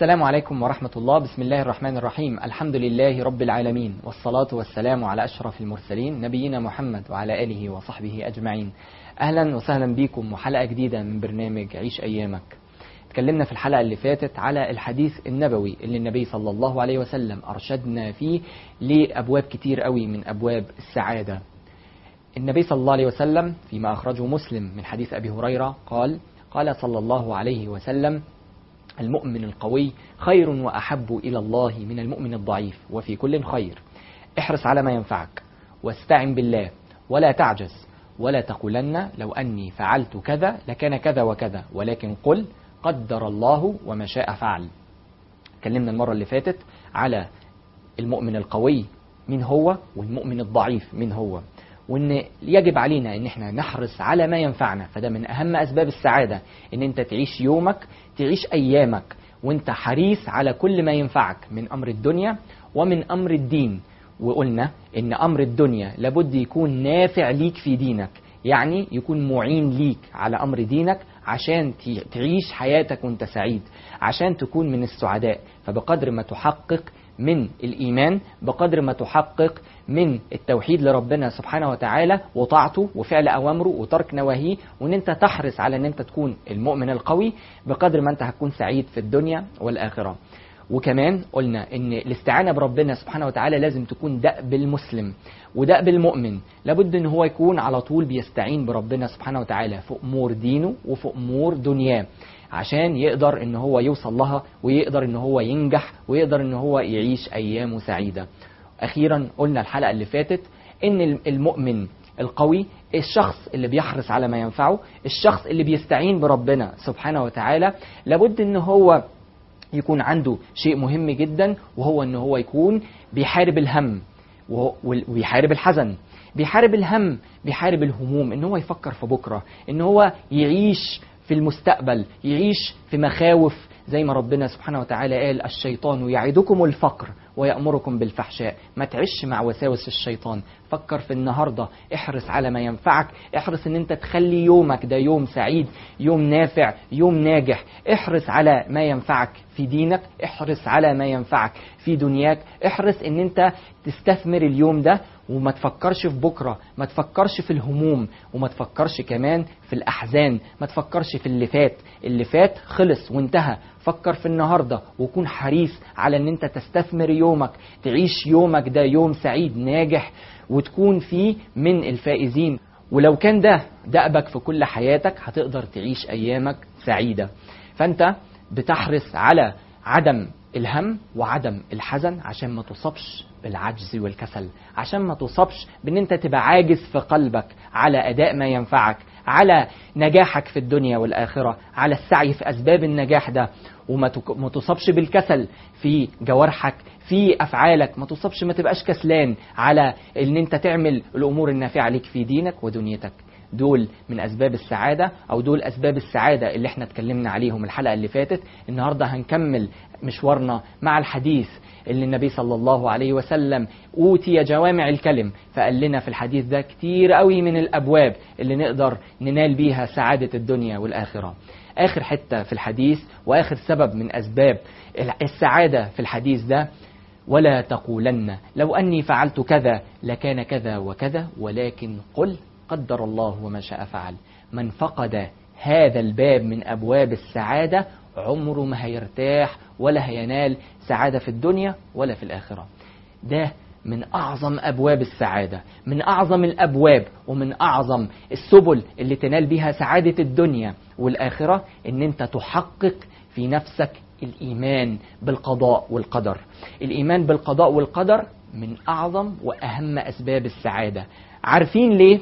السلام عليكم ورحمة الله بسم الله الرحمن الرحيم الحمد لله رب العالمين والصلاة والسلام على أشرف المرسلين نبينا محمد وعلى آله وصحبه أجمعين أهلا وسهلا بكم وحلقة جديدة من برنامج عيش أيامك اتكلمنا في الحلقة اللي فاتت على الحديث النبوي اللي النبي صلى الله عليه وسلم أرشدنا فيه لأبواب كتير قوي من أبواب السعادة النبي صلى الله عليه وسلم فيما أخرجه مسلم من حديث أبي هريرة قال قال صلى الله عليه وسلم المؤمن القوي خير وأحب إلى الله من المؤمن الضعيف وفي كل خير احرص على ما ينفعك واستعن بالله ولا تعجز ولا تقولن لو أني فعلت كذا لكان كذا وكذا ولكن قل قدر الله وما شاء فعل اتكلمنا المرة اللي فاتت على المؤمن القوي من هو والمؤمن الضعيف من هو وان يجب علينا ان احنا نحرص على ما ينفعنا فده من اهم اسباب السعاده ان انت تعيش يومك تعيش ايامك وانت حريص على كل ما ينفعك من امر الدنيا ومن امر الدين وقلنا ان امر الدنيا لابد يكون نافع ليك في دينك يعني يكون معين ليك على امر دينك عشان تعيش حياتك وانت سعيد عشان تكون من السعداء فبقدر ما تحقق من الإيمان بقدر ما تحقق من التوحيد لربنا سبحانه وتعالى وطاعته وفعل أوامره وترك نواهيه وأن أنت تحرص على أن أنت تكون المؤمن القوي بقدر ما أنت هتكون سعيد في الدنيا والآخرة وكمان قلنا ان الاستعانة بربنا سبحانه وتعالى لازم تكون دأب المسلم ودأب المؤمن لابد ان هو يكون على طول بيستعين بربنا سبحانه وتعالى في امور دينه وفي امور دنياه عشان يقدر ان هو يوصل لها ويقدر ان هو ينجح ويقدر ان هو يعيش ايامه سعيدة اخيرا قلنا الحلقة اللي فاتت ان المؤمن القوي الشخص اللي بيحرص على ما ينفعه الشخص اللي بيستعين بربنا سبحانه وتعالى لابد ان هو يكون عنده شيء مهم جدا وهو ان هو يكون بيحارب الهم وبيحارب الحزن بيحارب الهم بيحارب الهموم ان هو يفكر في بكره ان هو يعيش في المستقبل يعيش في مخاوف زي ما ربنا سبحانه وتعالى قال الشيطان يعدكم الفقر ويأمركم بالفحشاء ما تعيش مع وساوس الشيطان فكر في النهاردة احرص على ما ينفعك احرص ان انت تخلي يومك ده يوم سعيد يوم نافع يوم ناجح احرص على ما ينفعك في دينك احرص على ما ينفعك في دنياك احرص ان انت تستثمر اليوم ده وما تفكرش في بكرة ما تفكرش في الهموم وما تفكرش كمان في الأحزان ما تفكرش في اللي فات اللي فات خلص وانتهى فكر في النهاردة وكون حريص على ان انت تستثمر يومك تعيش يومك ده يوم سعيد ناجح وتكون فيه من الفائزين ولو كان ده دأبك في كل حياتك هتقدر تعيش أيامك سعيدة فأنت بتحرص على عدم الهم وعدم الحزن عشان ما تصابش بالعجز والكسل عشان ما تصابش بان انت تبقى عاجز في قلبك على اداء ما ينفعك على نجاحك في الدنيا والاخره على السعي في اسباب النجاح ده وما ما تصابش بالكسل في جوارحك في افعالك ما تصابش ما تبقاش كسلان على ان انت تعمل الامور النافعه ليك في دينك ودنيتك دول من اسباب السعاده او دول اسباب السعاده اللي احنا اتكلمنا عليهم الحلقه اللي فاتت النهارده هنكمل مشوارنا مع الحديث اللي النبي صلى الله عليه وسلم اوتي جوامع الكلم فقال لنا في الحديث ده كتير قوي من الابواب اللي نقدر ننال بيها سعاده الدنيا والاخره اخر حته في الحديث واخر سبب من اسباب السعاده في الحديث ده ولا تقولن لو اني فعلت كذا لكان كذا وكذا ولكن قل قدر الله وما شاء فعل من فقد هذا الباب من أبواب السعادة عمره ما هيرتاح ولا هينال سعادة في الدنيا ولا في الآخرة ده من أعظم أبواب السعادة من أعظم الأبواب ومن أعظم السبل اللي تنال بها سعادة الدنيا والآخرة إن أنت تحقق في نفسك الإيمان بالقضاء والقدر الإيمان بالقضاء والقدر من أعظم وأهم أسباب السعادة عارفين ليه؟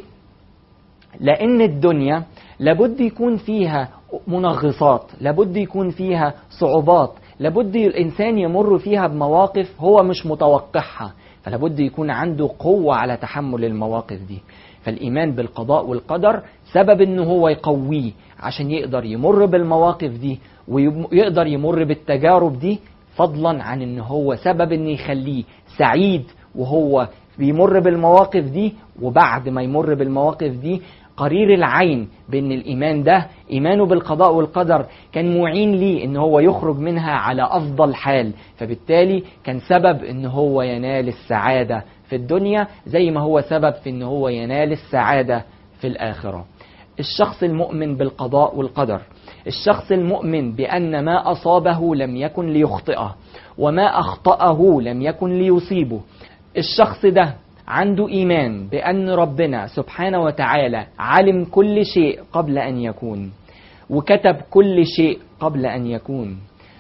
لأن الدنيا لابد يكون فيها منغصات لابد يكون فيها صعوبات لابد الإنسان يمر فيها بمواقف هو مش متوقعها فلابد يكون عنده قوة على تحمل المواقف دي فالإيمان بالقضاء والقدر سبب إنه هو يقويه عشان يقدر يمر بالمواقف دي ويقدر يمر بالتجارب دي فضلا عن إن هو سبب إنه يخليه سعيد وهو بيمر بالمواقف دي وبعد ما يمر بالمواقف دي قرير العين بان الايمان ده ايمانه بالقضاء والقدر كان معين ليه ان هو يخرج منها على افضل حال فبالتالي كان سبب ان هو ينال السعاده في الدنيا زي ما هو سبب في ان هو ينال السعاده في الاخره الشخص المؤمن بالقضاء والقدر الشخص المؤمن بان ما اصابه لم يكن ليخطئه وما اخطاه لم يكن ليصيبه الشخص ده عنده ايمان بان ربنا سبحانه وتعالى علم كل شيء قبل ان يكون وكتب كل شيء قبل ان يكون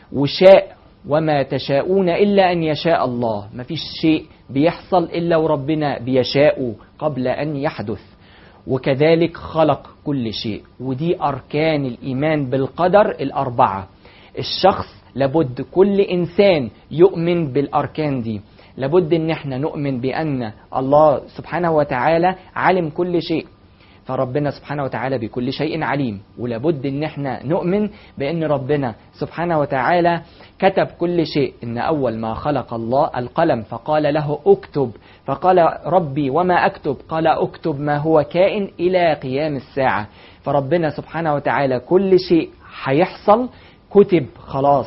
وشاء وما تشاءون الا ان يشاء الله مفيش شيء بيحصل الا وربنا بيشاء قبل ان يحدث وكذلك خلق كل شيء ودي اركان الايمان بالقدر الاربعه الشخص لابد كل انسان يؤمن بالاركان دي لابد ان احنا نؤمن بان الله سبحانه وتعالى علم كل شيء فربنا سبحانه وتعالى بكل شيء عليم ولابد ان احنا نؤمن بان ربنا سبحانه وتعالى كتب كل شيء ان اول ما خلق الله القلم فقال له اكتب فقال ربي وما اكتب قال اكتب ما هو كائن الى قيام الساعه فربنا سبحانه وتعالى كل شيء هيحصل كتب خلاص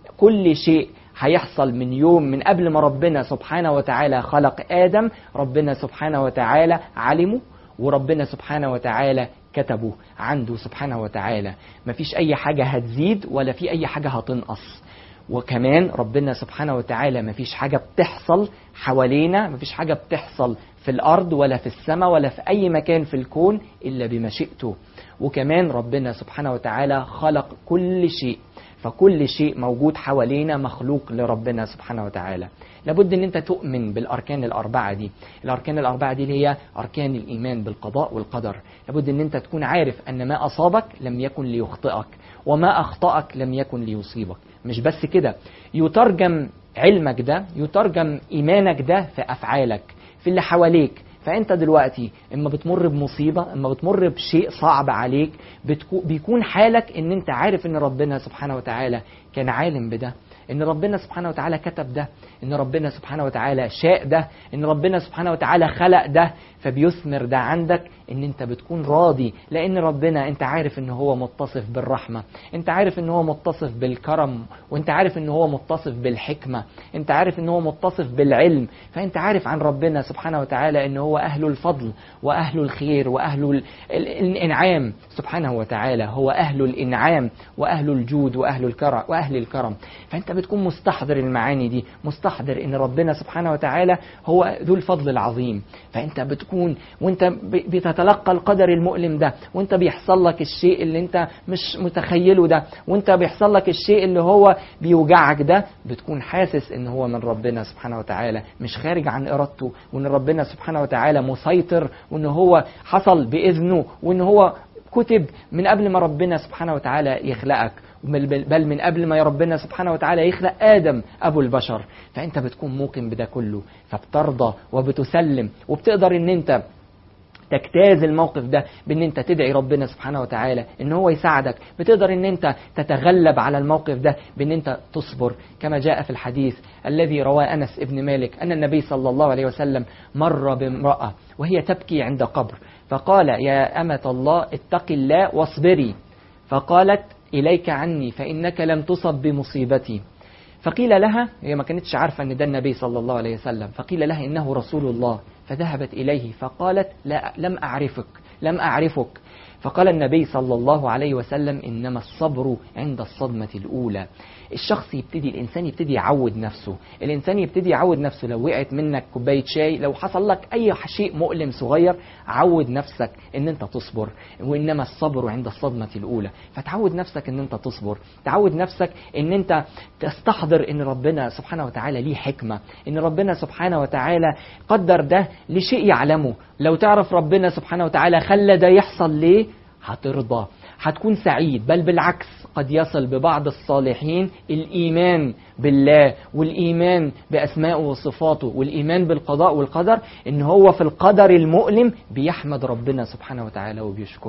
كل شيء هيحصل من يوم من قبل ما ربنا سبحانه وتعالى خلق آدم ربنا سبحانه وتعالى علمه وربنا سبحانه وتعالى كتبه عنده سبحانه وتعالى مفيش أي حاجة هتزيد ولا في أي حاجة هتنقص وكمان ربنا سبحانه وتعالى مفيش حاجة بتحصل حوالينا مفيش حاجة بتحصل في الأرض ولا في السماء ولا في أي مكان في الكون إلا بمشيئته وكمان ربنا سبحانه وتعالى خلق كل شيء فكل شيء موجود حوالينا مخلوق لربنا سبحانه وتعالى لابد ان انت تؤمن بالاركان الاربعه دي الاركان الاربعه دي اللي هي اركان الايمان بالقضاء والقدر لابد ان انت تكون عارف ان ما اصابك لم يكن ليخطئك وما اخطاك لم يكن ليصيبك مش بس كده يترجم علمك ده يترجم ايمانك ده في افعالك في اللي حواليك فانت دلوقتي اما بتمر بمصيبه اما بتمر بشيء صعب عليك بتكو بيكون حالك ان انت عارف ان ربنا سبحانه وتعالى كان عالم بده ان ربنا سبحانه وتعالى كتب ده ان ربنا سبحانه وتعالى شاء ده ان ربنا سبحانه وتعالى خلق ده فبيثمر ده عندك ان انت بتكون راضي لان ربنا انت عارف ان هو متصف بالرحمه انت عارف ان هو متصف بالكرم وانت عارف ان هو متصف بالحكمه انت عارف ان هو متصف بالعلم فانت عارف عن ربنا سبحانه وتعالى ان هو اهل الفضل واهل الخير واهل الانعام سبحانه وتعالى هو اهل الانعام واهل الجود واهل الكرم واهل الكرم فانت بتكون مستحضر المعاني دي مستحضر ان ربنا سبحانه وتعالى هو ذو الفضل العظيم فانت بتكون وانت بتتلقى القدر المؤلم ده وانت بيحصل لك الشيء اللي انت مش متخيله ده وانت بيحصل لك الشيء اللي هو بيوجعك ده بتكون حاسس ان هو من ربنا سبحانه وتعالى مش خارج عن ارادته وان ربنا سبحانه وتعالى مسيطر وان هو حصل باذنه وان هو كتب من قبل ما ربنا سبحانه وتعالى يخلقك بل من قبل ما ربنا سبحانه وتعالى يخلق آدم أبو البشر فأنت بتكون موقن بده كله فبترضى وبتسلم وبتقدر أن أنت تجتاز الموقف ده بان انت تدعي ربنا سبحانه وتعالى ان هو يساعدك بتقدر ان انت تتغلب على الموقف ده بان انت تصبر كما جاء في الحديث الذي رواه انس ابن مالك ان النبي صلى الله عليه وسلم مر بامراه وهي تبكي عند قبر فقال يا امه الله اتق الله واصبري فقالت إليك عني فإنك لم تصب بمصيبتي فقيل لها هي ما كانتش عارفة أن ده النبي صلى الله عليه وسلم فقيل لها إنه رسول الله فذهبت إليه فقالت لا لم أعرفك لم أعرفك فقال النبي صلى الله عليه وسلم إنما الصبر عند الصدمة الأولى الشخص يبتدي الإنسان يبتدي يعود نفسه الإنسان يبتدي يعود نفسه لو وقعت منك كوباية شاي لو حصل لك أي شيء مؤلم صغير عود نفسك إن أنت تصبر وإنما الصبر عند الصدمة الأولى فتعود نفسك إن أنت تصبر تعود نفسك إن أنت تستحضر إن ربنا سبحانه وتعالى ليه حكمة إن ربنا سبحانه وتعالى قدر ده لشيء يعلمه لو تعرف ربنا سبحانه وتعالى خلى ده يحصل ليه هترضى هتكون سعيد بل بالعكس قد يصل ببعض الصالحين الإيمان بالله والإيمان بأسمائه وصفاته والإيمان بالقضاء والقدر إن هو في القدر المؤلم بيحمد ربنا سبحانه وتعالى وبيشكره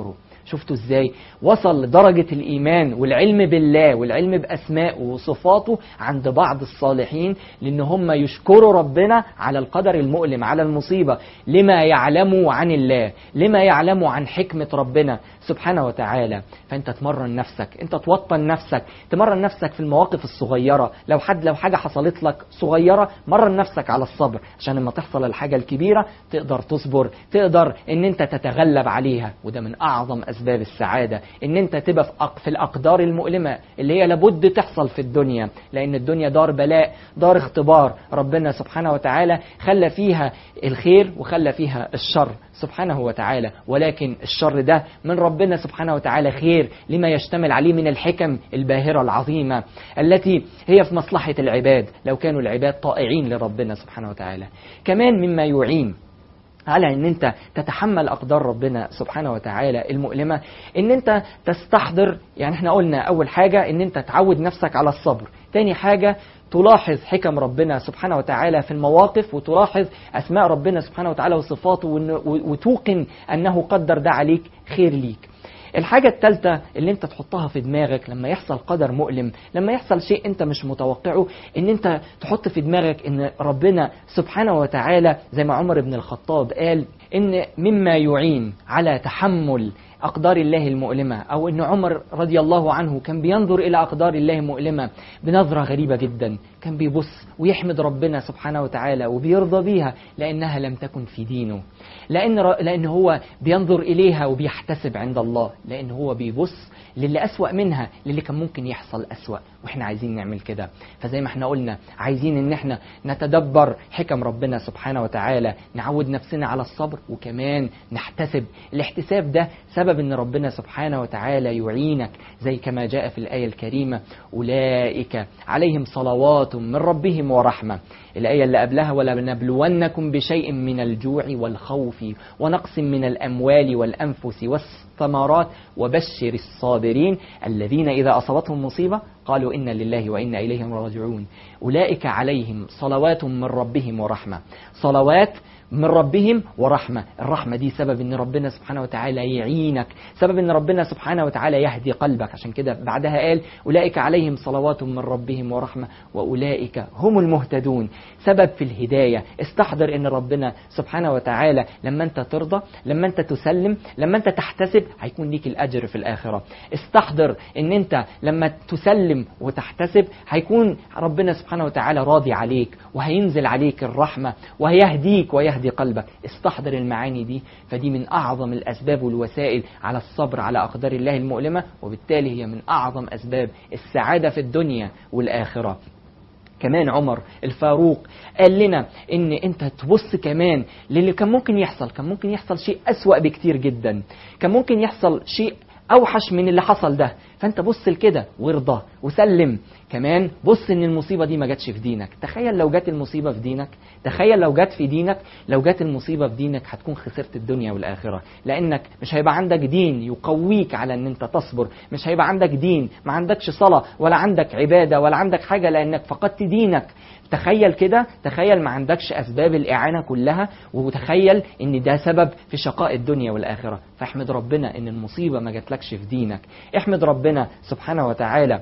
شفتوا ازاي وصل لدرجة الإيمان والعلم بالله والعلم بأسمائه وصفاته عند بعض الصالحين لأن هم يشكروا ربنا على القدر المؤلم على المصيبة لما يعلموا عن الله لما يعلموا عن حكمة ربنا سبحانه وتعالى فأنت تمرن نفسك أنت توطن نفسك تمرن نفسك في المواقف الصغيرة لو حد لو حاجة حصلت لك صغيرة مرن نفسك على الصبر عشان لما تحصل الحاجة الكبيرة تقدر تصبر تقدر ان انت تتغلب عليها وده من اعظم اسباب السعادة ان انت تبقى في أق- في الاقدار المؤلمة اللي هي لابد تحصل في الدنيا لان الدنيا دار بلاء دار اختبار ربنا سبحانه وتعالى خلى فيها الخير وخلى فيها الشر سبحانه وتعالى ولكن الشر ده من ربنا سبحانه وتعالى خير لما يشتمل عليه من الحكم الباهرة العظيمة التي هي في مصلحة العباد لو كانوا العباد طائعين لربنا سبحانه وتعالى كمان مما يعين على ان انت تتحمل اقدار ربنا سبحانه وتعالى المؤلمه ان انت تستحضر يعني احنا قلنا اول حاجه ان انت تعود نفسك على الصبر تاني حاجه تلاحظ حكم ربنا سبحانه وتعالى في المواقف وتلاحظ اسماء ربنا سبحانه وتعالى وصفاته وإن- وتوقن انه قدر ده عليك خير ليك الحاجة الثالثة اللي انت تحطها في دماغك لما يحصل قدر مؤلم لما يحصل شيء انت مش متوقعه ان انت تحط في دماغك ان ربنا سبحانه وتعالى زي ما عمر بن الخطاب قال ان مما يعين على تحمل أقدار الله المؤلمة أو أن عمر رضي الله عنه كان بينظر إلى أقدار الله المؤلمة بنظرة غريبة جدا كان بيبص ويحمد ربنا سبحانه وتعالى وبيرضى بيها لأنها لم تكن في دينه لأن, ر- لأن هو بينظر إليها وبيحتسب عند الله لأن هو بيبص للي أسوأ منها للي كان ممكن يحصل أسوأ وإحنا عايزين نعمل كده فزي ما إحنا قلنا عايزين إن إحنا نتدبر حكم ربنا سبحانه وتعالى نعود نفسنا على الصبر وكمان نحتسب الاحتساب ده سبب إن ربنا سبحانه وتعالى يعينك زي كما جاء في الآية الكريمة أولئك عليهم صلوات من ربهم ورحمة الآية اللي قبلها ولنبلونكم بشيء من الجوع والخوف ونقص من الأموال والأنفس والثمرات وبشر الصابرين الذين إذا أصابتهم مصيبة قالوا إنا لله وإنا إليه راجعون أولئك عليهم صلوات من ربهم ورحمة صلوات من ربهم ورحمة الرحمة دي سبب ان ربنا سبحانه وتعالى يعينك سبب ان ربنا سبحانه وتعالى يهدي قلبك عشان كده بعدها قال أولئك عليهم صلوات من ربهم ورحمة وأولئك هم المهتدون سبب في الهداية استحضر ان ربنا سبحانه وتعالى لما انت ترضى لما انت تسلم لما انت تحتسب هيكون ليك الأجر في الآخرة استحضر ان انت لما تسلم وتحتسب هيكون ربنا سبحانه وتعالى راضي عليك وهينزل عليك الرحمة وهيهديك ويهدي قلبك استحضر المعاني دي فدي من أعظم الأسباب والوسائل على الصبر على أقدار الله المؤلمة وبالتالي هي من أعظم أسباب السعادة في الدنيا والآخرة كمان عمر الفاروق قال لنا ان انت تبص كمان للي كان ممكن يحصل كان ممكن يحصل شيء اسوأ بكتير جدا كان ممكن يحصل شيء اوحش من اللي حصل ده فانت بص لكده وارضى وسلم كمان بص ان المصيبه دي ما جاتش في دينك تخيل لو جت المصيبه في دينك تخيل لو جت في دينك لو جت المصيبه في دينك هتكون خسرت الدنيا والاخره لانك مش هيبقى عندك دين يقويك على ان انت تصبر مش هيبقى عندك دين ما عندكش صلاه ولا عندك عباده ولا عندك حاجه لانك فقدت دينك تخيل كده تخيل ما عندكش اسباب الاعانه كلها وتخيل ان ده سبب في شقاء الدنيا والاخره فاحمد ربنا ان المصيبه ما جاتلكش في دينك احمد ربنا سبحانه وتعالى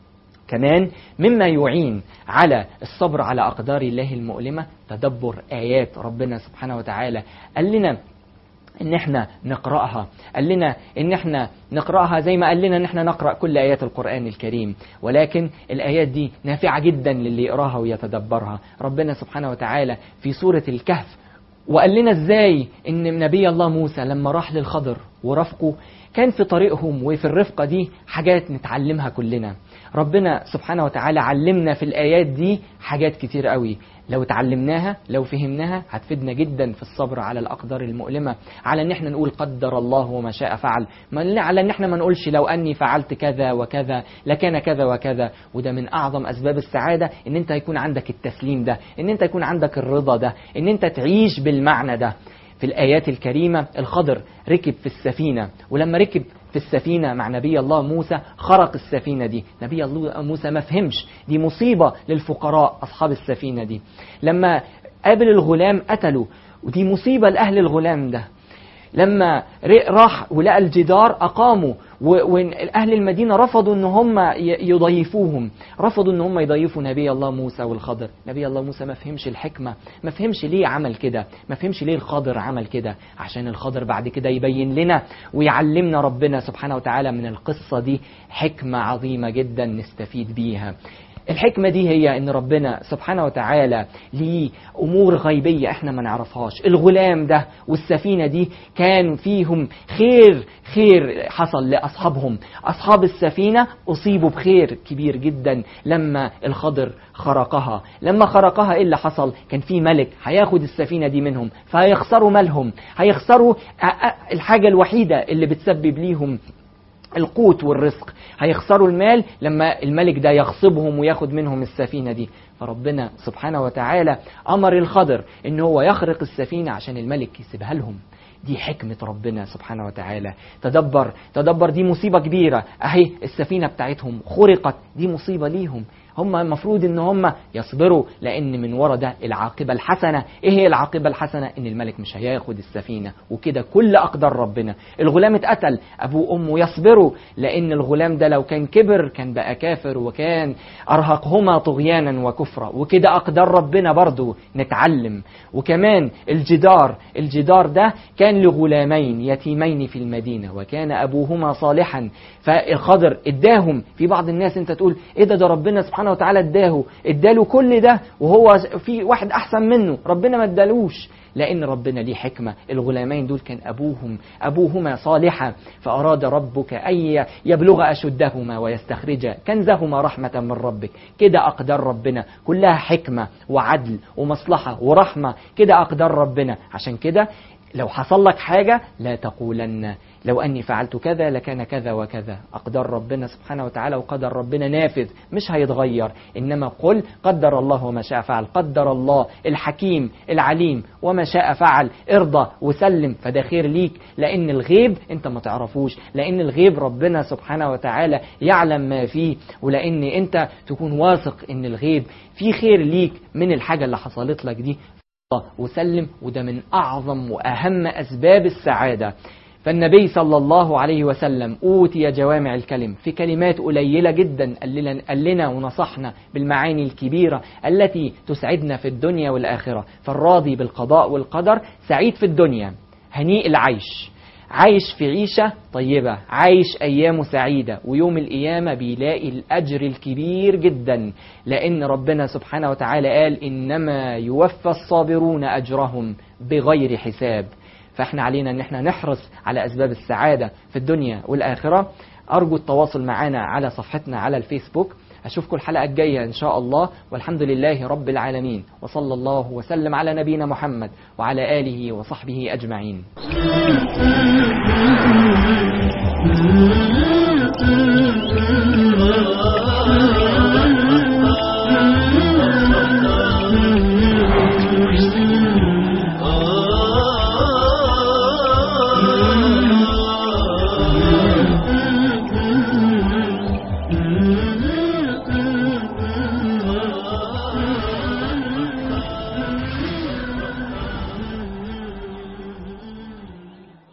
كمان مما يعين على الصبر على أقدار الله المؤلمة تدبر آيات ربنا سبحانه وتعالى قال لنا ان احنا نقراها قال لنا ان احنا نقراها زي ما قال لنا ان احنا نقرا كل ايات القران الكريم ولكن الايات دي نافعه جدا للي يقراها ويتدبرها ربنا سبحانه وتعالى في سوره الكهف وقال لنا ازاي ان نبي الله موسى لما راح للخضر ورفقه كان في طريقهم وفي الرفقة دي حاجات نتعلمها كلنا ربنا سبحانه وتعالى علمنا في الآيات دي حاجات كتير قوي لو اتعلمناها لو فهمناها هتفيدنا جدا في الصبر على الأقدار المؤلمة على ان احنا نقول قدر الله وما شاء فعل ما- على ان احنا ما نقولش لو اني فعلت كذا وكذا لكان كذا وكذا وده من اعظم اسباب السعادة ان انت يكون عندك التسليم ده ان انت يكون عندك الرضا ده ان انت تعيش بالمعنى ده في الآيات الكريمة الخضر ركب في السفينة ولما ركب في السفينة مع نبي الله موسى خرق السفينة دي نبي الله موسى ما فهمش دي مصيبة للفقراء أصحاب السفينة دي لما قابل الغلام قتله ودي مصيبة لأهل الغلام ده لما ر- راح ولقى الجدار أقاموا و- وأهل المدينة رفضوا أن هم ي- يضيفوهم رفضوا أن هم يضيفوا نبي الله موسى والخضر نبي الله موسى ما فهمش الحكمة ما فهمش ليه عمل كده ما فهمش ليه الخضر عمل كده عشان الخضر بعد كده يبين لنا ويعلمنا ربنا سبحانه وتعالى من القصة دي حكمة عظيمة جدا نستفيد بيها الحكمة دي هي ان ربنا سبحانه وتعالى ليه امور غيبية احنا ما نعرفهاش الغلام ده والسفينة دي كان فيهم خير خير حصل لاصحابهم اصحاب السفينة اصيبوا بخير كبير جدا لما الخضر خرقها لما خرقها ايه اللي حصل كان في ملك هياخد السفينة دي منهم فهيخسروا مالهم هيخسروا أ- أ- الحاجة الوحيدة اللي بتسبب ليهم القوت والرزق هيخسروا المال لما الملك ده يغصبهم وياخد منهم السفينة دي فربنا سبحانه وتعالى أمر الخضر إن هو يخرق السفينة عشان الملك يسيبها لهم دي حكمة ربنا سبحانه وتعالى تدبر تدبر دي مصيبة كبيرة أهي السفينة بتاعتهم خرقت دي مصيبة ليهم هم المفروض ان هم يصبروا لان من ورا ده العاقبه الحسنه ايه هي العاقبه الحسنه ان الملك مش هياخد السفينه وكده كل اقدار ربنا الغلام اتقتل ابوه وامه يصبروا لان الغلام ده لو كان كبر كان بقى كافر وكان ارهقهما طغيانا وكفرا وكده اقدار ربنا برضو نتعلم وكمان الجدار الجدار ده كان لغلامين يتيمين في المدينه وكان ابوهما صالحا فالخضر اداهم في بعض الناس انت تقول ايه ده ده ربنا سبحانه وتعالى اداه اداله كل ده وهو في واحد احسن منه ربنا ما ادالوش لان ربنا ليه حكمه الغلامين دول كان ابوهم ابوهما صالحا فاراد ربك ان يبلغ اشدهما ويستخرج كنزهما رحمه من ربك كده اقدار ربنا كلها حكمه وعدل ومصلحه ورحمه كده اقدار ربنا عشان كده لو حصل لك حاجة لا تقولن لو أني فعلت كذا لكان كذا وكذا أقدار ربنا سبحانه وتعالى وقدر ربنا نافذ مش هيتغير إنما قل قدر الله وما شاء فعل قدر الله الحكيم العليم وما شاء فعل ارضى وسلم فده خير ليك لأن الغيب أنت ما تعرفوش لأن الغيب ربنا سبحانه وتعالى يعلم ما فيه ولأن أنت تكون واثق إن الغيب فيه خير ليك من الحاجة اللي حصلت لك دي وسلم وده من أعظم وأهم أسباب السعادة فالنبي صلى الله عليه وسلم أوتي جوامع الكلم في كلمات قليلة جدا قال لنا, قال لنا ونصحنا بالمعاني الكبيرة التي تسعدنا في الدنيا والآخرة فالراضي بالقضاء والقدر سعيد في الدنيا هنيء العيش عايش في عيشة طيبة عايش أيامه سعيدة ويوم القيامة بيلاقي الأجر الكبير جدا لأن ربنا سبحانه وتعالى قال إنما يوفى الصابرون أجرهم بغير حساب فاحنا علينا ان احنا نحرص على اسباب السعاده في الدنيا والاخره ارجو التواصل معنا على صفحتنا على الفيسبوك اشوفكم الحلقه الجايه ان شاء الله والحمد لله رب العالمين وصلى الله وسلم على نبينا محمد وعلى اله وصحبه اجمعين